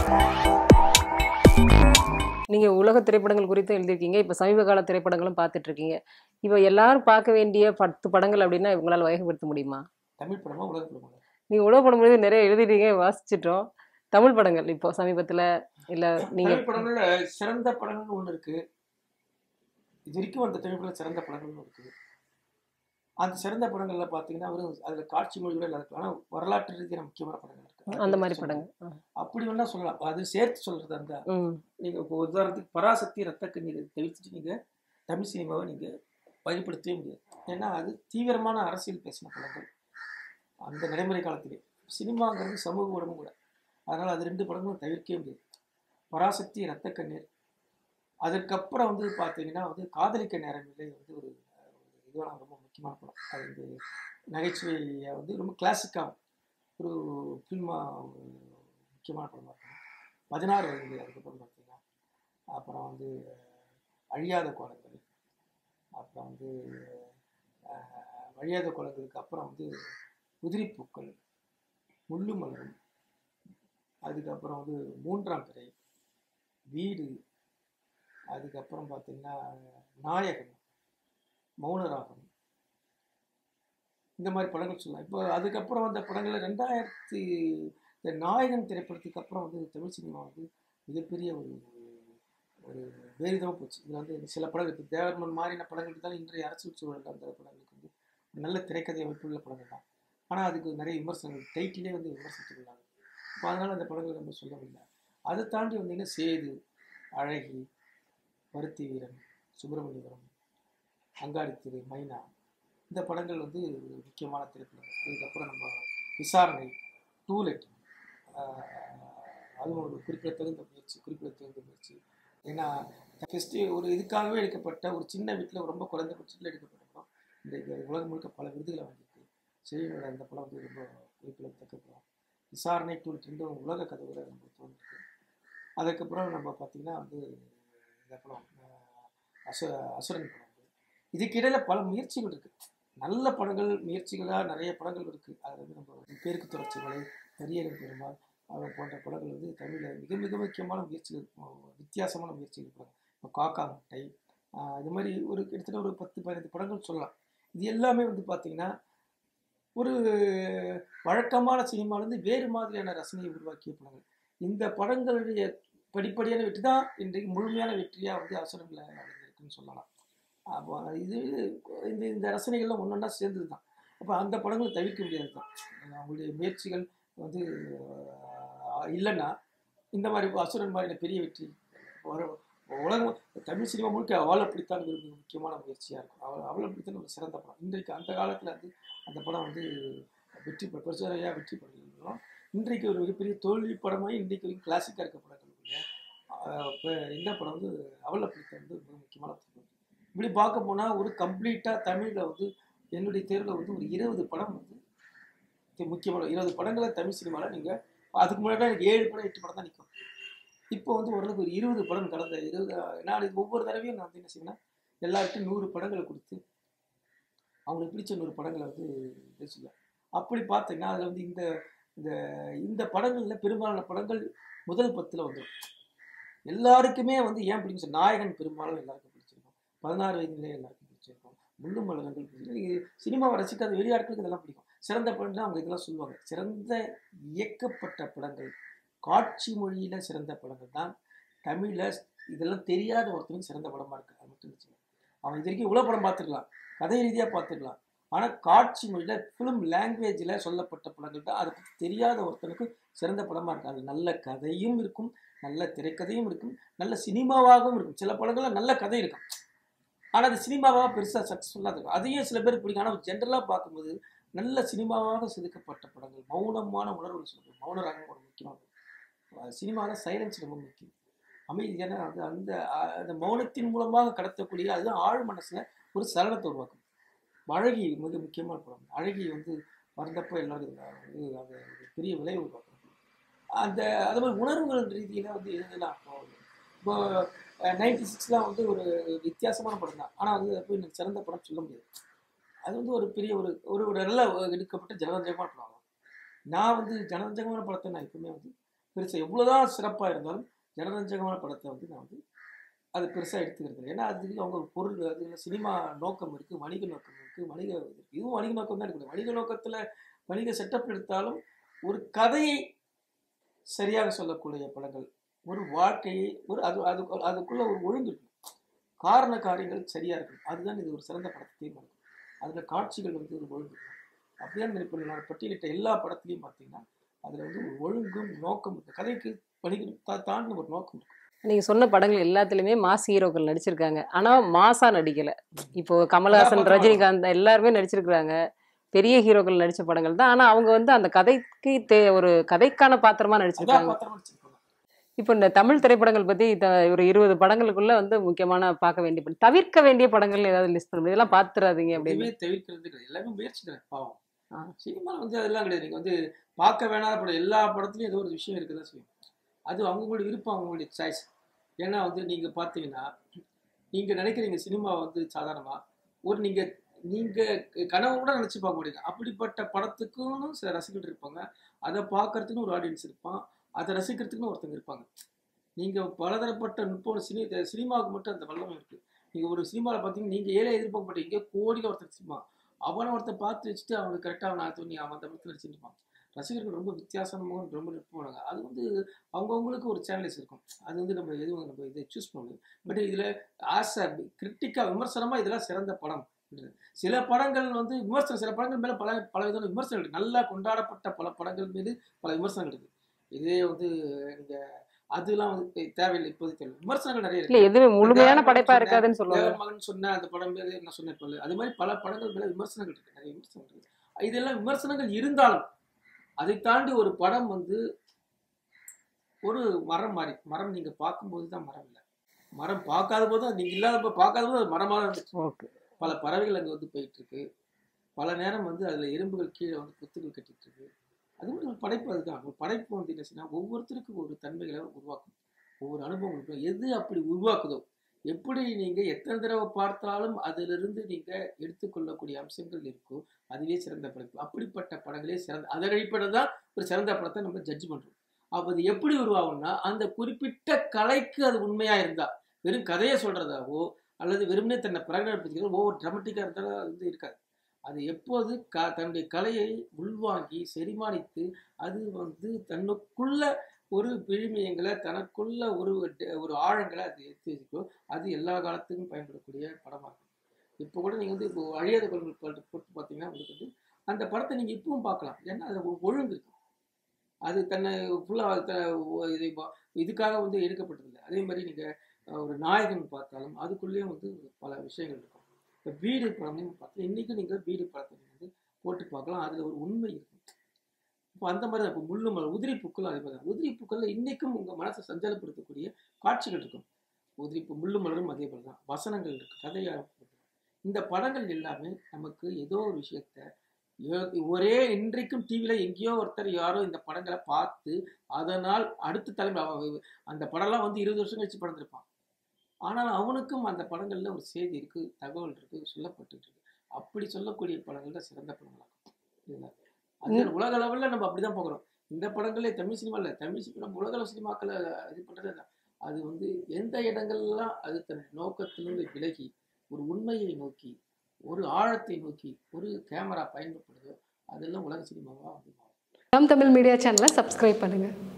நீங்க உலக திரைப்படங்கள் குறித்து எழுதியிருக்கீங்க இப்ப சமீப கால திரைப்படங்களும் பார்த்துட்டு இருக்கீங்க இப்போ எல்லாரும் பார்க்க வேண்டிய பத்து படங்கள் அப்படின்னா உங்களால வகைப்படுத்த முடியுமா தமிழ் படமா உலக படமா நீங்க உலக படம் போது நிறைய எழுதிட்டீங்க வாசிச்சிட்டோம் தமிழ் படங்கள் இப்போ சமீபத்துல இல்ல நீங்க தமிழ் படங்கள்ல சிறந்த படங்கள்னு ஒண்ணு இருக்கு இது வரைக்கும் அந்த தமிழ் படம் சிறந்த படங்கள்னு இருக்கு அந்த சிறந்த படங்கள்ல பாத்தீங்கன்னா வெறும் அதுல காட்சி மொழியோட இல்லை இருக்கு ஆனா வரலாற்று ரீதியான முக்கியமான படங்கள் இருக்கு அந்த மாதிரி படங்கள் ஆ. அப்படி வேணா சொல்லலாம் அது சேர்த்து சொல்றதா இருந்தா ம் நீங்க இப்போ உதாரணத்துக்கு பராசக்தி ரத்த கண்ணீர் தவிர்த்துட்டு நீங்க தமிழ் சினிமாவை நீங்க வகைப்படுத்தவே முடியாது ஏன்னா அது தீவிரமான அரசியல் பேசின படங்கள் அந்த நடைமுறை காலத்திலே சினிமாங்கிறது சமூக ஊடகம் கூட அதனால அது ரெண்டு படங்களும் தவிர்க்கவே முடியாது பராசக்தி ரத்த கண்ணீர் அதுக்கப்புறம் வந்து பார்த்தீங்கன்னா வந்து காதலிக்க நேரமில்லை வந்து ஒரு இதுவான ரொம்ப முக்கியமான படம் அது வந்து நகைச்சுவையை வந்து ரொம்ப கிளாசிக்காக ஒரு ஃபில்மாக ஒரு முக்கியமான படமாக இருக்கும் பதினாறு வயது அதுக்கப்புறம் பார்த்தீங்கன்னா அப்புறம் வந்து அழியாத கோலங்கள் அப்புறம் வந்து அஹ், அழியாத கோலங்களுக்கு அப்புறம் வந்து உதிரிப்பூக்கள் முள்ளு மலரும் அதுக்கப்புறம் வந்து மூன்றாம் பிறை வீடு அதுக்கப்புறம் பார்த்தீங்கன்னா நாயகன் மௌனராகம் இந்த மாதிரி படங்கள் சொல்லலாம் இப்போ அதுக்கப்புறம் வந்த படங்கள் ரெண்டாயிரத்தி இந்த நாயகன் திரைப்படத்துக்கு அப்புறம் வந்து தமிழ் சினிமா வந்து மிகப்பெரிய ஒரு ஒரு வேறுதமாக போச்சு இதில் வந்து சில படங்கள் இப்போ தேவர்மன் மாதிரியான படங்கள் இருந்தாலும் இன்றைய அரசியல் சூழல் அந்த படங்களுக்கு வந்து நல்ல திரைக்கதை அமைப்புள்ள படங்கள் தான் ஆனால் அதுக்கு நிறைய விமர்சனங்கள் டைட்டிலே வந்து விமர்சித்துள்ளாங்க இப்போ அதனால் அந்த படங்கள் நம்ம சொல்ல முடியல அதை தாண்டி வந்தீங்கன்னா சேது அழகி பருத்தி வீரன் சுப்பிரமணியபுரம் அங்காடித்திரு மைனா இந்த படங்கள் வந்து ஒரு முக்கியமான திரைப்படங்கள் அதுக்கப்புறம் நம்ம விசாரணை டூலெட் அதுவும் ஒரு குறிப்பிடத்தகுந்த முயற்சி குறிப்பிடத்தகுந்த முயற்சி ஏன்னா ஃபெஸ்டி ஒரு இதுக்காகவே எடுக்கப்பட்ட ஒரு சின்ன வீட்டில் ரொம்ப குறைந்த பட்சத்தில் எடுக்கப்பட்ட படம் இன்றைக்கு அது உலகம் முழுக்க பல விருதுகளை வாங்கியிருக்கு செழியோட அந்த படம் வந்து ரொம்ப குறிப்பிடத்தக்க படம் விசாரணை டூல் ரெண்டும் உலக கதவுகளை நம்ம தோன்றிருக்கு அதுக்கப்புறம் நம்ம பார்த்திங்கன்னா வந்து இந்த படம் அஹ், அசுர அசுரன் படம் வந்து இதுக்கிடையில பல முயற்சிகள் இருக்குது நல்ல படங்கள் முயற்சிகளாக நிறைய படங்கள் இருக்குது அது வந்து நம்ம பேருக்கு தொடர்ச்சிகளை பெரியரன் பெருமாள் அவர் போன்ற படங்கள் வந்து தமிழில் மிக மிக முக்கியமான முயற்சிகள் அஹ், வித்தியாசமான முயற்சிகள் படம் இப்போ காக்கா முட்டை ஆஹ், இது மாதிரி ஒரு கிட்டத்தட்ட ஒரு பத்து பதினைந்து படங்கள் சொல்லலாம் இது எல்லாமே வந்து பார்த்தீங்கன்னா ஒரு வழக்கமான சினிமாவிலேருந்து வேறு மாதிரியான ரசனையை உருவாக்கிய படங்கள் இந்த படங்களுடைய படிப்படியான வெற்றி தான் இன்றைக்கு முழுமையான வெற்றியாக வந்து அவசரங்களை அடைஞ்சிருக்குன்னு சொல்லலாம் அப்போ இது இந்த இந்த ரசனைகள்லாம் ஒன்றொன்னா சேர்ந்தது தான் அப்போ அந்த படங்களை தவிர்க்க முடியாது தான் அவங்களுடைய முயற்சிகள் வந்து ஆஹ், இல்லைன்னா இந்த மாதிரி அசுரன் மாதிரியான பெரிய வெற்றி வர உலகம் தமிழ் சினிமா முழுக்க அவளை பிடித்தான் ஒரு மிக முக்கியமான முயற்சியாக இருக்கும் அவள் அவளை பிடித்தான் ஒரு சிறந்த படம் இன்றைக்கு அந்த காலத்தில் வந்து அந்த படம் வந்து வெற்றி பெ- பெருசாக வெற்றி பெறலாம் இன்றைக்கு ஒரு மிகப்பெரிய தோல்வி படமாக இன்றைக்கு வரைக்கும் கிளாசிக்காக இருக்க படங்கள் இப்போ இந்த படம் வந்து அவளை பிடித்த வந்து மிக முக்கியமான படம் இப்படி பார்க்க போனால் ஒரு கம்ப்ளீட்டாக தமிழில் வந்து என்னுடைய தேர்வில் வந்து ஒரு இருபது படம் வந்து இது முக்கியமான இருபது படங்களை தமிழ் சினிமாவில் நீங்கள் அதுக்கு முன்னாடி எனக்கு ஏழு படம் எட்டு படம் தான் நிற்கும் இப்போ வந்து ஓரளவுக்கு ஒரு இருபது படம் கடந்த இருபது நான் இது ஒவ்வொரு தடவையும் நான் வந்து என்ன செய்வேன்னா எல்லாருக்கும் நூறு படங்களை கொடுத்து அவங்களுக்கு பிடிச்ச நூறு படங்களை வந்து பேசுவேன் அப்படி பார்த்தீங்கன்னா அதில் வந்து இந்த இந்த இந்த படங்களில் பெரும்பாலான படங்கள் முதல் பத்தில் வந்துடும் எல்லாருக்குமே வந்து ஏன் பிடிக்கும் சார் நாயகன் பெரும்பாலும் எல்லாருக்கும் பிடிச்சிருக்கும் பதினாறு வயதுலேயே எல்லாருக்கும் பிடிச்சிருக்கும் முள்ளு மலர்கள் பிடிச்சிருக்கும் சினிமாவை ரசிக்காத வெளியாட்களுக்கு இதெல்லாம் பிடிக்கும் சிறந்த படம்னா அவங்க இதெல்லாம் சொல்லுவாங்க சிறந்த இயக்கப்பட்ட படங்கள் காட்சி மொழியில் சிறந்த படங்கள் தான் தமிழில் இதெல்லாம் தெரியாத ஒருத்தனுக்கு சிறந்த படமாக இருக்குது அது மட்டும் வச்சுக்கோங்க அவன் இது வரைக்கும் இவ்வளோ படம் பார்த்துருக்கலாம் கதை ரீதியாக பார்த்துக்கலாம் ஆனால் காட்சி மொழியில் ஃபிலிம் லாங்குவேஜில் சொல்லப்பட்ட படங்கள் தான் அதை பற்றி தெரியாத ஒருத்தனுக்கு சிறந்த படமாக இருக்கும் அது நல்ல கதையும் இருக்கும் நல்ல திரைக்கதையும் இருக்கும் நல்ல சினிமாவாகவும் இருக்கும் சில படங்கள்ல நல்ல கதை இருக்கும் ஆனால் அது சினிமாவாக பெருசாக சக்ஸஸ்ஃபுல்லாக இருக்கும் அதையும் சில பேருக்கு பிடிக்கும் ஆனால் ஜென்ரலாக பார்க்கும்போது நல்ல சினிமாவாக செதுக்கப்பட்ட படங்கள் மௌனமான உணர்வுகள் சொல்லுங்கள் மௌனராகம் ஒரு முக்கியமான சினிமாவில் சைலன்ஸ் ரொம்ப முக்கியம் அமைதியான அது அந்த அஹ், அந்த மௌனத்தின் மூலமாக கடத்தக்கூடிய அதுதான் ஆழ் மனசில் ஒரு சலனத்தை உருவாக்கும் அழகி மிக முக்கியமான படம் அழகி வந்து வந்தப்போ எல்லாரும் வந்து அது ஒரு பெரிய விளைவு உருவாக்கும் அந்த அது மாதிரி உணர்வுகள் ரீதியில் வந்து எழுதலாம் இப்போ நைன்டி சிக்ஸ்லாம் வந்து ஒரு வித்தியாசமான படம் தான் ஆனால் அது போய் எனக்கு சிறந்த படம் சொல்ல முடியாது அது வந்து ஒரு பெரிய ஒரு ஒரு ஒரு நல்ல எடுக்கப்பட்ட ஜனரஞ்சகமான படம் தான். நான் வந்து ஜனரஞ்சகமான படத்தை நான் எப்பவுமே வந்து பெருசாக எவ்வளோதான் சிறப்பாக இருந்தாலும் ஜனரஞ்சகமான படத்தை வந்து நான் வந்து அது பெருசாக எடுத்துக்கிறது இல்லை. ஏன்னா அதுக்கு அவங்க ஒரு பொருள் அதில் சினிமா நோக்கம் இருக்குது வணிக நோக்கம் இருக்குது வணிக இது இருக்கு. இதுவும் வணிக நோக்கம் தான் இருக்குது வணிக நோக்கத்தில் வணிக செட்டப் எடுத்தாலும் ஒரு கதையை சரியாக சொல்லக்கூடிய படங்கள் ஒரு வாழ்க்கையை ஒரு அது அது அதுக்குள்ள ஒரு ஒழுங்கு இருக்கும் காரண காரியங்கள் சரியா இருக்கும் அதுதான் இது ஒரு சிறந்த படத்தை தீர்மானிக்கும் அதுல காட்சிகள் வந்து ஒரு ஒழுங்கு இருக்கும் அப்படியே இப்போ நான் பட்டியலிட்ட எல்லா படத்துலையும் பார்த்தீங்கன்னா அதுல வந்து ஒரு ஒழுங்கும் நோக்கம் இருக்கு கதைக்கு வணிக தா- தாண்டின ஒரு நோக்கம் இருக்கு நீங்க சொன்ன படங்கள் எல்லாத்துலயுமே மாஸ் ஹீரோக்கள் நடிச்சிருக்காங்க ஆனா மாசா நடிக்கல இப்போ கமல்ஹாசன் கதாபாத்திரம் ரஜினிகாந்த் எல்லாருமே நடிச்சிருக்காங்க பெரிய ஹீரோக்கள் நடிச்ச படங்கள் தான் ஆனா அவங்க வந்து அந்த கதைக்கு தே ஒரு கதைக்கான பாத்திரமா அதான் நடிச்சிருக்காங்க பாத்திரமா வச்சிருக்கோம் இப்போ இந்த தமிழ் திரைப்படங்கள் பத்தி த- ஒரு இருபது படங்களுக்குள்ள வந்து முக்கியமான பார்க்க வேண்டிய படம் தவிர்க்க வேண்டிய படங்கள் ஏதாவது லிஸ்ட் பண்ணுங்க இதெல்லாம் பாத்துறாதீங்க அப்படின்னு எதுவுமே தவிர்க்கிறது கிடையாது எல்லாமே முயற்சி தானே பாவம் ஆ. சினிமா வந்து அதெல்லாம் கிடையாது நீங்க வந்து பார்க்க வேணாத படம் எல்லா படத்துலயும் ஏதோ ஒரு விஷயம் இருக்குதான் செய்யும் அது அவங்களுடைய விருப்பம் அவங்களுடைய சாய்ஸ் ஏன்னா வந்து நீங்க பார்த்தீங்கன்னா நீங்க நினைக்கிறீங்க சினிமா வந்து சாதாரணமா ஒரு நீங்க நீங்க கனவு கூட நினைச்சு பார்க்க முடியாது அப்படிப்பட்ட படத்துக்கும் சில ரசிகர்கள் இருப்பாங்க அதை பார்க்கறதுக்கும் ஒரு ஆடியன்ஸ் இருப்பான் அதை ரசிக்கிறதுக்குன்னு ஒருத்தங்க இருப்பாங்க நீங்க பலதரப்பட்ட நுட்பம் சினி சினிமாவுக்கு மட்டும் அந்த வல்லமை இருக்கு நீங்க ஒரு சினிமாவில் பார்த்தீங்கன்னா நீங்க ஏழை எதிர்பார்க்க மாட்டீங்க கோடியில் ஒருத்தர் சினிமா அவனை ஒருத்தர் பார்த்து வச்சுட்டு அவனுக்கு கரெக்டாக அவனை ஆத்து நீ அவன் அந்த படத்தில் நடிச்சிருப்பான் ரசிகர்கள் ரொம்ப வித்தியாசமாக ரொம்ப நுட்பமானாங்க அது வந்து அவங்கவுங்களுக்கு ஒரு சேனல்ஸ் இருக்கும் அது வந்து நம்ம எதுவும் நம்ம இதை சூஸ் பண்ண முடியும் பட் இதில் ஆஸ் அ கிரிட்டிக்காக விமர்சனமாக இதெல்லாம் சிறந்த படம் சில படங்கள் வந்து விமர்சனம் சில படங்கள் மேலே பல பல விதமான விமர்சனம் இருக்கு நல்லா கொண்டாடப்பட்ட பல படங்கள் மீது பல விமர்சனங்கள் இருக்கு இதே வந்து இந்த அதெல்லாம் வந்து தேவையில்லை இப்போதைக்கு தேவை விமர்சனங்கள் நிறைய இல்ல இருக்கு எதுவுமே முழுமையான தேவன் படைப்பா சொன்ன- இருக்காதுன்னு சொல்லுவாங்க தேவர் மகன் சொன்ன அந்த படம் பேரு நான் சொன்னேன் இப்போ அது மாதிரி பல படங்கள் மேல விமர்சனங்கள் இருக்கு நிறைய விமர்சனங்கள் இருக்கு இதெல்லாம் விமர்சனங்கள் இருந்தாலும் அதை தாண்டி ஒரு படம் வந்து ஒரு மரம் மாதிரி மரம் நீங்க பார்க்கும்போது தான் மரம் இல்லை மரம் பார்க்காத போது நீங்க இல்லாத பார்க்காத போது அது மரமாக இருந்துச்சு ஓகே பல பறவைகள் அங்கே வந்து போயிட்டு இருக்கு பல நேரம் வந்து அதுல எறும்புகள் கீழே வந்து குத்துகள் கட்டிட்டு இருக்கு அது மாதிரி ஒரு படைப்பு அதுதான் ஒரு படைப்பு வந்து என்ன செய்யணும் ஒவ்வொருத்தருக்கும் ஒரு தன்மைகளை உருவாக்கும் ஒவ்வொரு அனுபவம் இருக்கும் எது அப்படி உருவாக்குதோ எப்படி நீங்க எத்தனை தடவை பார்த்தாலும் அதிலிருந்து நீங்க எடுத்துக்கொள்ளக்கூடிய அம்சங்கள் இருக்கோ அதுவே சிறந்த படைப்பு அப்படிப்பட்ட படங்களே சிறந்த அதன் அடிப்படையில் தான் ஒரு சிறந்த படத்தை நம்ம ஜட்ஜ் பண்றோம் அப்போ அது எப்படி உருவாகும்னா அந்த குறிப்பிட்ட கலைக்கு அது உண்மையா இருந்தா வெறும் கதையை சொல்றதாவோ அல்லது வெறுமனே தன்னை பிரகடனப்படுத்திக்கிறதோ ஒவ்வொரு ட்ரமட்டிக்காக இருந்தாலும் அது வந்து இருக்காது அது எப்போது க தன்னுடைய கலையை உள்வாங்கி செரிமானித்து அது வந்து தன்னுக்குள்ள ஒரு விழுமியங்களை தனக்குள்ள ஒரு ட- ஒரு ஆழங்களை அது எடுத்து வச்சுக்கோ அது எல்லா காலத்துக்கும் பயன்படக்கூடிய படமாக இருக்கும் இப்போ கூட நீங்கள் வந்து இப்போ அழியாத குரல் போட்டு போட்டு பார்த்தீங்கன்னா உங்களுக்கு வந்து அந்த படத்தை நீங்கள் இப்பவும் பார்க்கலாம் ஏன்னா அது ஒரு ஒழுங்கு இருக்கும் அது தன்னை ஃபுல்லாக இது இதுக்காக வந்து எடுக்கப்பட்டதில்லை அதே மாதிரி நீங்கள் ஒரு நாயகன் பார்த்தாலும் அதுக்குள்ளேயும் வந்து பல விஷயங்கள் இருக்கும் இப்போ வீடு படம்னு பார்த்தா இன்றைக்கும் நீங்கள் வீடு படத்தை நீங்க வந்து போட்டு பார்க்கலாம் அதில் ஒரு உண்மை இருக்கும் இப்போ அந்த மாதிரி தான் இப்போ முள்ளு மலர் உதிரி பூக்கள் அதே மாதிரி தான் உதிரி பூக்களில் இன்றைக்கும் உங்கள் மனசை சஞ்சலப்படுத்தக்கூடிய காட்சிகள் இருக்கும் உதிரி பூ முள்ளு மலரும் அதே போல தான் வசனங்கள் இருக்கு கதையாக இந்த படங்கள் எல்லாமே நமக்கு ஏதோ ஒரு விஷயத்த யோ- ஒரே இன்றைக்கும் டிவியில் எங்கேயோ ஒருத்தர் யாரோ இந்த படங்களை பார்த்து அதனால் அடுத்த தலைமுறை அவன் அந்த படம்லாம் வந்து இருபது வருஷம் கழிச்சு படந்திருப்பான் ஆனால் அவனுக்கும் அந்த படங்கள்ல ஒரு செய்தி இருக்கு தகவல் இருக்கு சொல்லப்பட்டு இருக்கு அப்படி சொல்லக்கூடிய படங்கள்ல சிறந்த படங்களாகும் இதுதான் அது உலக அளவில் நம்ம அப்படிதான் பார்க்குறோம் இந்த படங்களே தமிழ் சினிமா இல்லை தமிழ் சினிமா நம்ம உலக அளவு சினிமாக்களை இது பண்றது அதான். அது வந்து எந்த இடங்கள்லாம் அது தன் நோக்கத்திலிருந்து விலகி ஒரு உண்மையை நோக்கி ஒரு ஆழத்தை நோக்கி ஒரு கேமரா பயன்படுதோ அதெல்லாம் உலக சினிமாவா வந்து மாறும். ராம் தமிழ் மீடியா சேனலை சப்ஸ்கிரைப் பண்ணுங்கள்